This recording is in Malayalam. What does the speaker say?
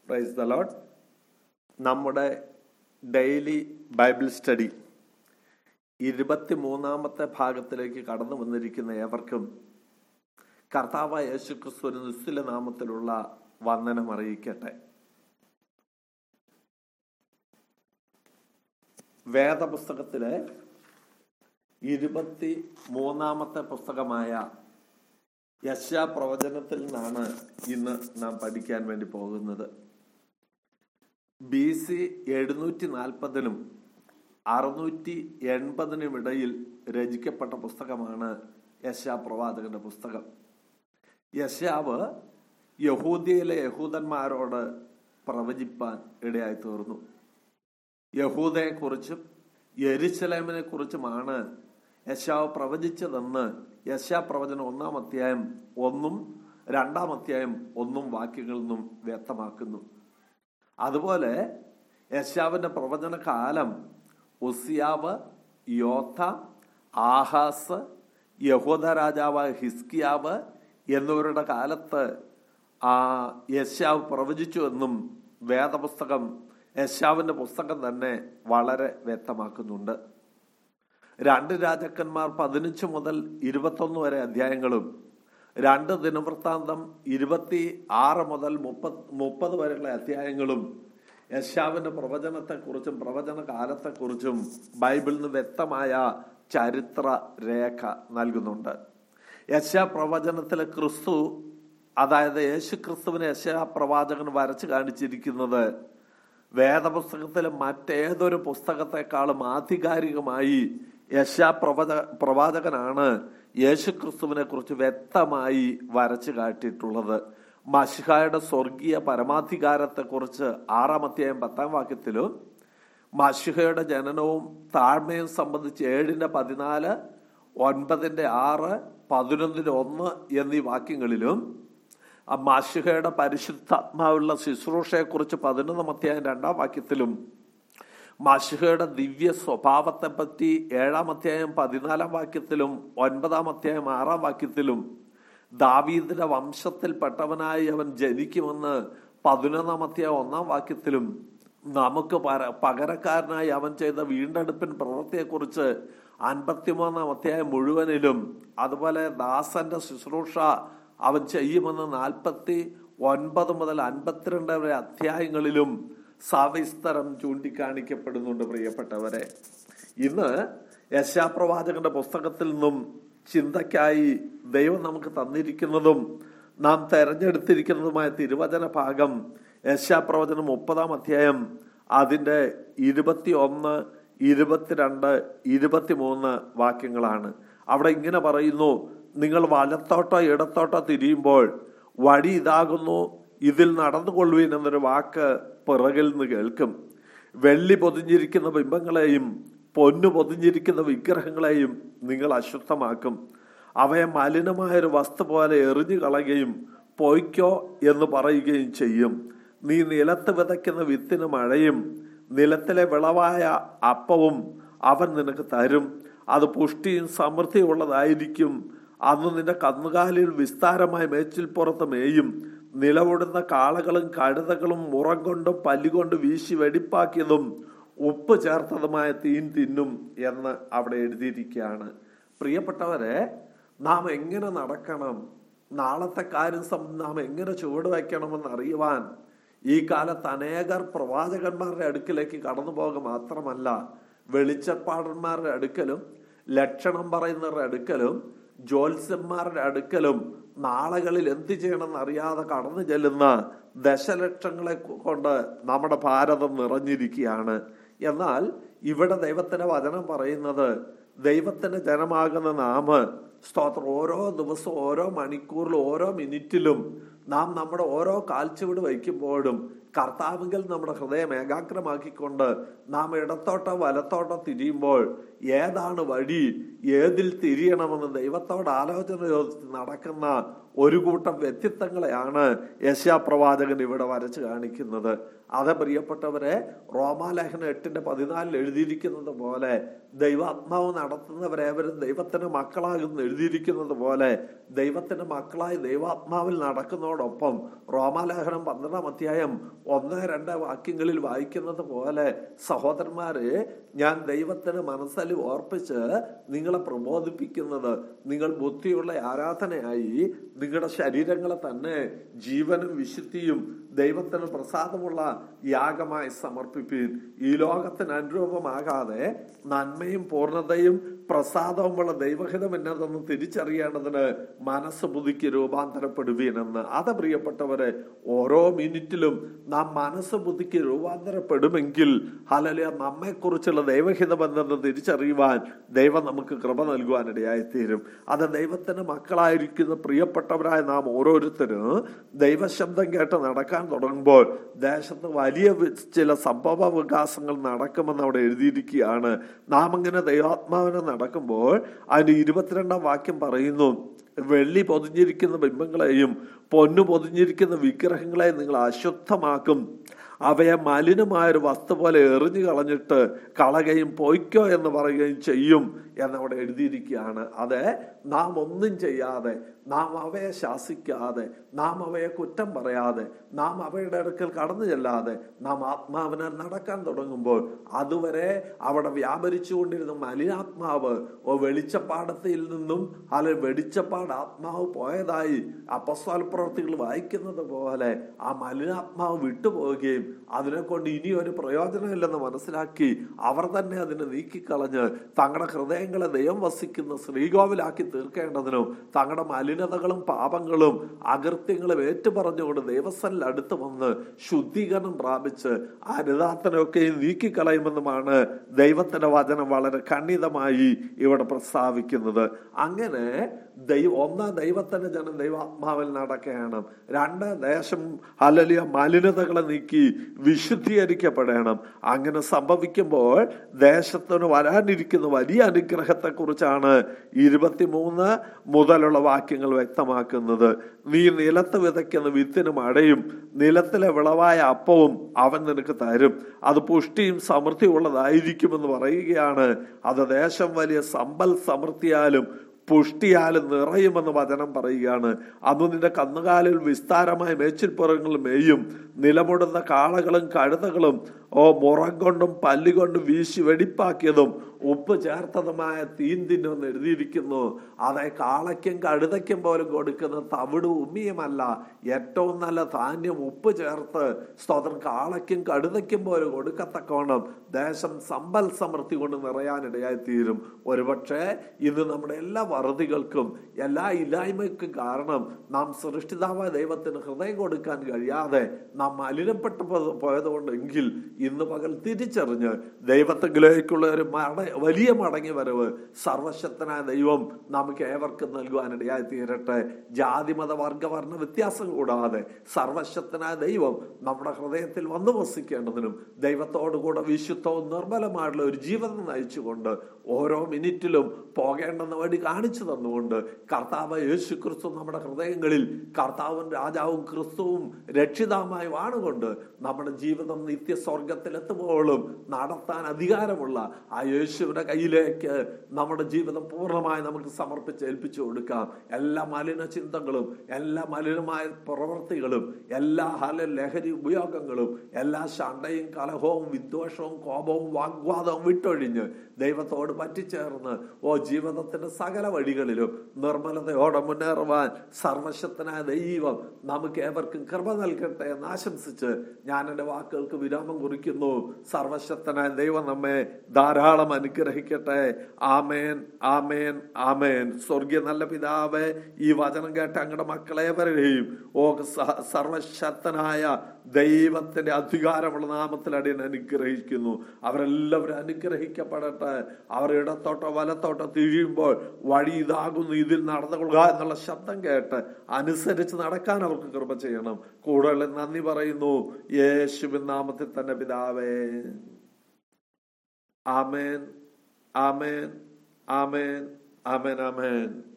പ്രൈസ് ദ ലോഡ് നമ്മുടെ ഡെയിലി ബൈബിൾ സ്റ്റഡി ഇരുപത്തി മൂന്നാമത്തെ ഭാഗത്തിലേക്ക് കടന്നു വന്നിരിക്കുന്ന ഏവർക്കും കർത്താവ് യേശു ക്രിസ്തുവിന് നിസ്തുല നാമത്തിലുള്ള വന്ദനം അറിയിക്കട്ടെ വേദപുസ്തകത്തിലെ ഇരുപത്തി മൂന്നാമത്തെ പുസ്തകമായ യശാ പ്രവചനത്തിൽ നിന്നാണ് ഇന്ന് നാം പഠിക്കാൻ വേണ്ടി പോകുന്നത് ബി സി എഴുന്നൂറ്റി നാൽപ്പതിനും അറുന്നൂറ്റി എൺപതിനും ഇടയിൽ രചിക്കപ്പെട്ട പുസ്തകമാണ് യശാ പ്രവാചകന്റെ പുസ്തകം യശാവ് യഹൂദിയയിലെ യഹൂദന്മാരോട് പ്രവചിപ്പാൻ ഇടയായി തീർന്നു യഹൂദയെക്കുറിച്ചും യെരുസലേമിനെ കുറിച്ചുമാണ് യശാവ് പ്രവചിച്ചതെന്ന് യശാ പ്രവചനം ഒന്നാം അധ്യായം ഒന്നും രണ്ടാം അധ്യായം ഒന്നും വാക്യങ്ങളിൽ നിന്നും വ്യക്തമാക്കുന്നു അതുപോലെ യശാവിന്റെ പ്രവചന കാലം ഉസിയാവ് യോഥ ആഹാസ് യഹൂദ രാജാവ് ഹിസ്കിയാവ് എന്നിവരുടെ കാലത്ത് ആ യശാവ് പ്രവചിച്ചു എന്നും വേദപുസ്തകം യശാവിന്റെ പുസ്തകം തന്നെ വളരെ വ്യക്തമാക്കുന്നുണ്ട് രണ്ട് രാജാക്കന്മാർ പതിനഞ്ച് മുതൽ ഇരുപത്തൊന്ന് വരെ അധ്യായങ്ങളും രണ്ട് ദിനവൃത്താന്തം ഇരുപത്തി ആറ് മുതൽ മുപ്പത് മുപ്പത് വരെയുള്ള അധ്യായങ്ങളും യശാവിന്റെ പ്രവചനത്തെക്കുറിച്ചും പ്രവചന കാലത്തെക്കുറിച്ചും ബൈബിളിൽ നിന്ന് വ്യക്തമായ ചരിത്ര രേഖ നൽകുന്നുണ്ട് യശ പ്രവചനത്തിലെ ക്രിസ്തു അതായത് യേശു ക്രിസ്തുവിനെ യശ പ്രവാചകൻ വരച്ചു കാണിച്ചിരിക്കുന്നത് വേദപുസ്തകത്തിലെ മറ്റേതൊരു പുസ്തകത്തെക്കാളും ആധികാരികമായി യശ പ്രവച പ്രവാചകനാണ് യേശു ക്രിസ്തുവിനെ കുറിച്ച് വ്യക്തമായി വരച്ചു കാട്ടിയിട്ടുള്ളത് മഷിഹായുടെ സ്വർഗീയ പരമാധികാരത്തെ കുറിച്ച് ആറാം അധ്യായം പത്താം വാക്യത്തിലും മഷിഹയുടെ ജനനവും താഴ്മയും സംബന്ധിച്ച് ഏഴിന്റെ പതിനാല് ഒൻപതിന്റെ ആറ് പതിനൊന്നിന്റെ ഒന്ന് എന്നീ വാക്യങ്ങളിലും മാഷിഹയുടെ പരിശുദ്ധാത്മാവുള്ള ശുശ്രൂഷയെ കുറിച്ച് പതിനൊന്നാം അധ്യായം രണ്ടാം വാക്യത്തിലും മാഷിഹയുടെ ദിവ്യ സ്വഭാവത്തെ പറ്റി ഏഴാം അധ്യായം പതിനാലാം വാക്യത്തിലും ഒൻപതാം അധ്യായം ആറാം വാക്യത്തിലും ദാവീദിന്റെ വംശത്തിൽപ്പെട്ടവനായി അവൻ ജനിക്കുമെന്ന് പതിനൊന്നാം അധ്യായം ഒന്നാം വാക്യത്തിലും നമുക്ക് പകരക്കാരനായി അവൻ ചെയ്ത വീണ്ടെടുപ്പിൻ പ്രവൃത്തിയെക്കുറിച്ച് അൻപത്തിമൂന്നാം അധ്യായം മുഴുവനിലും അതുപോലെ ദാസന്റെ ശുശ്രൂഷ അവൻ ചെയ്യുമെന്ന് നാൽപ്പത്തി ഒൻപത് മുതൽ അൻപത്തിരണ്ട് വരെ അധ്യായങ്ങളിലും സവിസ്തരം ചൂണ്ടിക്കാണിക്കപ്പെടുന്നുണ്ട് പ്രിയപ്പെട്ടവരെ ഇന്ന് യശാപ്രവാചകന്റെ പുസ്തകത്തിൽ നിന്നും ചിന്തയ്ക്കായി ദൈവം നമുക്ക് തന്നിരിക്കുന്നതും നാം തെരഞ്ഞെടുത്തിരിക്കുന്നതുമായ തിരുവചന ഭാഗം യശാപ്രവചനം മുപ്പതാം അധ്യായം അതിന്റെ ഇരുപത്തി ഒന്ന് ഇരുപത്തിരണ്ട് ഇരുപത്തിമൂന്ന് വാക്യങ്ങളാണ് അവിടെ ഇങ്ങനെ പറയുന്നു നിങ്ങൾ വലത്തോട്ടോ ഇടത്തോട്ടോ തിരിയുമ്പോൾ വഴി ഇതാകുന്നു ഇതിൽ നടന്നുകൊള്ളുവിൻ എന്നൊരു വാക്ക് പിറകിൽ നിന്ന് കേൾക്കും വെള്ളി പൊതിഞ്ഞിരിക്കുന്ന ബിംബങ്ങളെയും പൊന്നു പൊതിഞ്ഞിരിക്കുന്ന വിഗ്രഹങ്ങളെയും നിങ്ങൾ അശുദ്ധമാക്കും അവയെ മലിനമായൊരു വസ്തു പോലെ എറിഞ്ഞു കളയുകയും പൊയ്ക്കോ എന്ന് പറയുകയും ചെയ്യും നീ നിലത്ത് വിതയ്ക്കുന്ന വിത്തിന് മഴയും നിലത്തിലെ വിളവായ അപ്പവും അവൻ നിനക്ക് തരും അത് പുഷ്ടിയും സമൃദ്ധിയുള്ളതായിരിക്കും അന്ന് നിന്റെ കന്നുകാലിൽ വിസ്താരമായ മേച്ചിൽപ്പുറത്ത് മേയും നിലവിടുന്ന കാളകളും കഴുതകളും മുറം കൊണ്ടും പല്ലുകൊണ്ട് വീശി വെടിപ്പാക്കിയതും ഉപ്പ് ചേർത്തതുമായ തീൻ തിന്നും എന്ന് അവിടെ എഴുതിയിരിക്കുകയാണ് പ്രിയപ്പെട്ടവരെ നാം എങ്ങനെ നടക്കണം നാളത്തെ കാര്യം നാം എങ്ങനെ ചുവട് വയ്ക്കണമെന്ന് അറിയുവാൻ ഈ കാലത്ത് അനേകർ പ്രവാചകന്മാരുടെ അടുക്കിലേക്ക് കടന്നു പോകുക മാത്രമല്ല വെളിച്ചപ്പാടന്മാരുടെ അടുക്കലും ലക്ഷണം പറയുന്നവരുടെ അടുക്കലും ജ്യോത്സ്യന്മാരുടെ അടുക്കലും നാളുകളിൽ എന്ത് ചെയ്യണമെന്ന് അറിയാതെ കടന്നു ചെല്ലുന്ന ദശലക്ഷങ്ങളെ കൊണ്ട് നമ്മുടെ ഭാരതം നിറഞ്ഞിരിക്കുകയാണ് എന്നാൽ ഇവിടെ ദൈവത്തിന്റെ വചനം പറയുന്നത് ദൈവത്തിന്റെ ജനമാകുന്ന നാമ് സ്തോത്രം ഓരോ ദിവസവും ഓരോ മണിക്കൂറിലും ഓരോ മിനിറ്റിലും നാം നമ്മുടെ ഓരോ കാൽച്ചുവിട് വയ്ക്കുമ്പോഴും കർത്താവിൽ നമ്മുടെ ഹൃദയം ഏകാഗ്രമാക്കിക്കൊണ്ട് നാം ഇടത്തോട്ടോ വലത്തോട്ടോ തിരിയുമ്പോൾ ഏതാണ് വഴി ഏതിൽ തിരിയണമെന്ന് ദൈവത്തോട് ആലോചന ചോദിച്ച് നടക്കുന്ന ഒരു കൂട്ടം വ്യക്തിത്വങ്ങളെയാണ് യശാപ്രവാചകൻ ഇവിടെ വരച്ച് കാണിക്കുന്നത് അത് പ്രിയപ്പെട്ടവരെ റോമാലേഖനം എട്ടിന്റെ പതിനാലിൽ എഴുതിയിരിക്കുന്നത് പോലെ ദൈവാത്മാവ് നടത്തുന്നവരേവരും ദൈവത്തിന്റെ മക്കളാകുന്നു എഴുതിയിരിക്കുന്നത് പോലെ ദൈവത്തിന്റെ മക്കളായി ദൈവാത്മാവിൽ നടക്കുന്നതോടൊപ്പം റോമാലേഖനം പന്ത്രണ്ടാം അധ്യായം ഒന്ന് രണ്ട് വാക്യങ്ങളിൽ വായിക്കുന്നത് പോലെ സഹോദരന്മാരെ ഞാൻ ദൈവത്തിന് മനസ്സിൽ ഓർപ്പിച്ച് നിങ്ങളെ പ്രബോധിപ്പിക്കുന്നത് നിങ്ങൾ ബുദ്ധിയുള്ള ആരാധനയായി നിങ്ങളുടെ ശരീരങ്ങളെ തന്നെ ജീവനും വിശുദ്ധിയും ദൈവത്തിന് പ്രസാദമുള്ള യാഗമായി സമർപ്പിപ്പീൻ ഈ ലോകത്തിന് അനുരൂപമാകാതെ നന്മയും പൂർണ്ണതയും പ്രസാദവുമുള്ള ദൈവഹിതം എന്നതെന്ന് തിരിച്ചറിയേണ്ടതിന് മനസ്സ് ബുദ്ധിക്ക് രൂപാന്തരപ്പെടുവീനെന്ന് അത് പ്രിയപ്പെട്ടവരെ ഓരോ മിനിറ്റിലും നാം മനസ്സ് ബുദ്ധിക്ക് രൂപാന്തരപ്പെടുമെങ്കിൽ ഹലലിയ നമ്മെക്കുറിച്ചുള്ള ദൈവഹിതം എന്തെന്ന് തിരിച്ചറിയുവാൻ ദൈവം നമുക്ക് കൃപ നൽകുവാനിടയായി തീരും അത് ദൈവത്തിന് മക്കളായിരിക്കുന്ന പ്രിയപ്പെട്ടവരായ നാം ഓരോരുത്തരും ദൈവശബ്ദം കേട്ട് നടക്കാൻ തുടങ്ങുമ്പോൾ ദേശത്ത് വലിയ വി- ചില സംഭവ വികാസങ്ങൾ നടക്കുമെന്ന് അവിടെ എഴുതിയിരിക്കുകയാണ് നാം ഇങ്ങനെ ദൈവാത്മാവിനെ നടക്കുമ്പോൾ അതിന് ഇരുപത്തിരണ്ടാം വാക്യം പറയുന്നു വെള്ളി പൊതിഞ്ഞിരിക്കുന്ന ബിംബങ്ങളെയും പൊന്നു പൊതിഞ്ഞിരിക്കുന്ന വിഗ്രഹങ്ങളെയും നിങ്ങൾ അശുദ്ധമാക്കും അവയെ മലിനമായൊരു വസ്തു പോലെ എറിഞ്ഞു കളഞ്ഞിട്ട് കളകയും പൊയ്ക്കോ എന്ന് പറയുകയും ചെയ്യും എന്നവിടെ എഴുതിയിരിക്കുകയാണ് അത് നാം ഒന്നും ചെയ്യാതെ നാം അവയെ ശാസിക്കാതെ നാം അവയെ കുറ്റം പറയാതെ നാം അവയുടെ അടുക്കൽ കടന്നു ചെല്ലാതെ നാം ആത്മാവിനെ നടക്കാൻ തുടങ്ങുമ്പോൾ അതുവരെ അവിടെ വ്യാപരിച്ചുകൊണ്ടിരുന്ന മലിനാത്മാവ് ഓ വെളിച്ചപ്പാടത്തിൽ നിന്നും അല്ലെ വെളിച്ചപ്പാട് ആത്മാവ് പോയതായി അപ്പസ്വാൽ പ്രവർത്തികൾ വായിക്കുന്നത് പോലെ ആ മലിനാത്മാവ് വിട്ടുപോവുകയും അതിനെ കൊണ്ട് ഇനി ഒരു പ്രയോജനമില്ലെന്ന് മനസ്സിലാക്കി അവർ തന്നെ അതിനെ നീക്കിക്കളഞ്ഞ് തങ്ങളുടെ ഹൃദയങ്ങളെ ദൈവം വസിക്കുന്ന ശ്രീകോവിലാക്കി തീർക്കേണ്ടതിനും തങ്ങളുടെ മലിനതകളും പാപങ്ങളും അകൃത്യങ്ങളും ഏറ്റുപറഞ്ഞുകൊണ്ട് ദൈവസ്ഥനിൽ അടുത്ത് വന്ന് ശുദ്ധീകരണം പ്രാപിച്ച് ആ നിതാത്തനൊക്കെ നീക്കിക്കളയുമെന്നുമാണ് ദൈവത്തിന്റെ വചനം വളരെ ഖണ്ഡിതമായി ഇവിടെ പ്രസ്താവിക്കുന്നത് അങ്ങനെ ദൈവ ഒന്നാം ദൈവത്തിന്റെ ജനം ദൈവാത്മാവിൽ നടക്കുകയാണ് രണ്ട് ദേശം അലലിയ മലിനതകളെ നീക്കി വിശുദ്ധീകരിക്കപ്പെടണം അങ്ങനെ സംഭവിക്കുമ്പോൾ ദേശത്തിന് വരാനിരിക്കുന്ന വലിയ അനുഗ്രഹത്തെ കുറിച്ചാണ് ഇരുപത്തിമൂന്ന് മുതലുള്ള വാക്യങ്ങൾ വ്യക്തമാക്കുന്നത് നീ നിലത്ത് വിതയ്ക്കുന്ന വിത്തിന് മഴയും നിലത്തിലെ വിളവായ അപ്പവും അവൻ നിനക്ക് തരും അത് പുഷ്ടിയും സമൃദ്ധിയുള്ളതായിരിക്കുമെന്ന് പറയുകയാണ് അത് ദേശം വലിയ സമ്പൽ സമൃദ്ധിയാലും പുഷ്ടിയാലും നിറയുമെന്ന് വചനം പറയുകയാണ് അന്ന് നിന്റെ കന്നുകാലിൽ വിസ്താരമായ മേച്ചിൽപ്പുറങ്ങൾ മേയും നിലമുടുന്ന കാളകളും കഴുതകളും ഓ മുറം കൊണ്ടും പല്ലുകൊണ്ടും വീശി വെടിപ്പാക്കിയതും ഉപ്പ് ചേർത്തതുമായ തീൻ തിന്നെന്ന് എഴുതിയിരിക്കുന്നു അതെ കാളയ്ക്കും കഴുതയ്ക്കും പോലും കൊടുക്കുന്ന തവിട് ഉമ്മിയുമല്ല ഏറ്റവും നല്ല ധാന്യം ഉപ്പ് ചേർത്ത് സ്തോത്രം കാളയ്ക്കും കഴുതയ്ക്കും പോലും കൊടുക്കത്തക്കോണം ദേശം സമ്പൽ സമൃദ്ധി കൊണ്ട് നിറയാനിടയായി തീരും ഒരുപക്ഷെ ഇന്ന് നമ്മുടെ എല്ലാ വറുതികൾക്കും എല്ലാ ഇല്ലായ്മയ്ക്കും കാരണം നാം സൃഷ്ടിതാവായ ദൈവത്തിന് ഹൃദയം കൊടുക്കാൻ കഴിയാതെ നാം മലിനപ്പെട്ടു പോ- പോയതുകൊണ്ടെങ്കിൽ ഇന്ന് പകൽ തിരിച്ചറിഞ്ഞ് ദൈവത്തെങ്കിലേക്കുള്ള ഒരു മട വലിയ മടങ്ങി വരവ് സർവശക്തനായ ദൈവം നമുക്ക് ഏവർക്കും നൽകുവാനിടയായി തീരട്ടെ ജാതി മത വർഗ വർണ്ണ വ്യത്യാസം കൂടാതെ സർവശക്തനായ ദൈവം നമ്മുടെ ഹൃദയത്തിൽ വന്നു വസിക്കേണ്ടതിനും ദൈവത്തോടുകൂടെ വിശുദ്ധവും നിർമ്മലമായിട്ടുള്ള ഒരു ജീവിതം നയിച്ചുകൊണ്ട് ഓരോ മിനിറ്റിലും പോകേണ്ടെന്ന വഴി കാണിച്ചു തന്നുകൊണ്ട് കർത്താവ് യേശു ക്രിസ്തു നമ്മുടെ ഹൃദയങ്ങളിൽ കർത്താവും രാജാവും ക്രിസ്തുവും രക്ഷിതാവുമായി വാണുകൊണ്ട് നമ്മുടെ ജീവിതം നിത്യസ്വർഗത്തിലെത്തുമ്പോഴും നടത്താൻ അധികാരമുള്ള ആ യേശുവിന്റെ കയ്യിലേക്ക് നമ്മുടെ ജീവിതം പൂർണ്ണമായി നമുക്ക് സമർപ്പിച്ച് ഏൽപ്പിച്ചു കൊടുക്കാം എല്ലാ മലിന ചിന്തകളും എല്ലാ മലിനമായ പ്രവൃത്തികളും എല്ലാ ഹല ലഹരി ഉപയോഗങ്ങളും എല്ലാ ശണ്ടയും കലഹവും വിദ്വേഷവും കോപവും വാഗ്വാദവും വിട്ടൊഴിഞ്ഞ് ദൈവത്തോട് പറ്റിച്ചേർന്ന് ഓ ജീവിതത്തിന്റെ സകല വഴികളിലും നിർമ്മലതയോടെ മുന്നേറുവാൻ സർവശക്തനായ ദൈവം നമുക്ക് ഏവർക്കും കൃപ നൽകട്ടെ എന്ന് ആശംസിച്ച് ഞാൻ എൻ്റെ വാക്കുകൾക്ക് വിരാമം കുറിക്കുന്നു സർവശക്തനായ ദൈവം നമ്മെ ധാരാളം അനുഗ്രഹിക്കട്ടെ ആമേൻ ആമേൻ ആമേൻ സ്വർഗീയ നല്ല പിതാവേ ഈ വചനം കേട്ട അങ്ങയുടെ മക്കളേവരെയും ഓ സ- സർവശക്തനായ ദൈവത്തിന്റെ അധികാരമുള്ള നാമത്തിൽ അടിയൻ അനുഗ്രഹിക്കുന്നു അവരെല്ലാവരും അനുഗ്രഹിക്കപ്പെടട്ടെ അവർ ഇടത്തോട്ടോ വലത്തോട്ടോ തിരിയുമ്പോൾ വഴി ഇതാകുന്നു ഇതിൽ നടന്നുകൊള്ളുക എന്നുള്ള ശബ്ദം കേട്ട് അനുസരിച്ച് നടക്കാൻ അവർക്ക് കൃപ ചെയ്യണം കൂടുതൽ നന്ദി പറയുന്നു യേശുവിൻ നാമത്തിൽ തന്നെ പിതാവേ ആമേൻ ആമേൻ ആമേൻ ആമേൻ ആമേൻ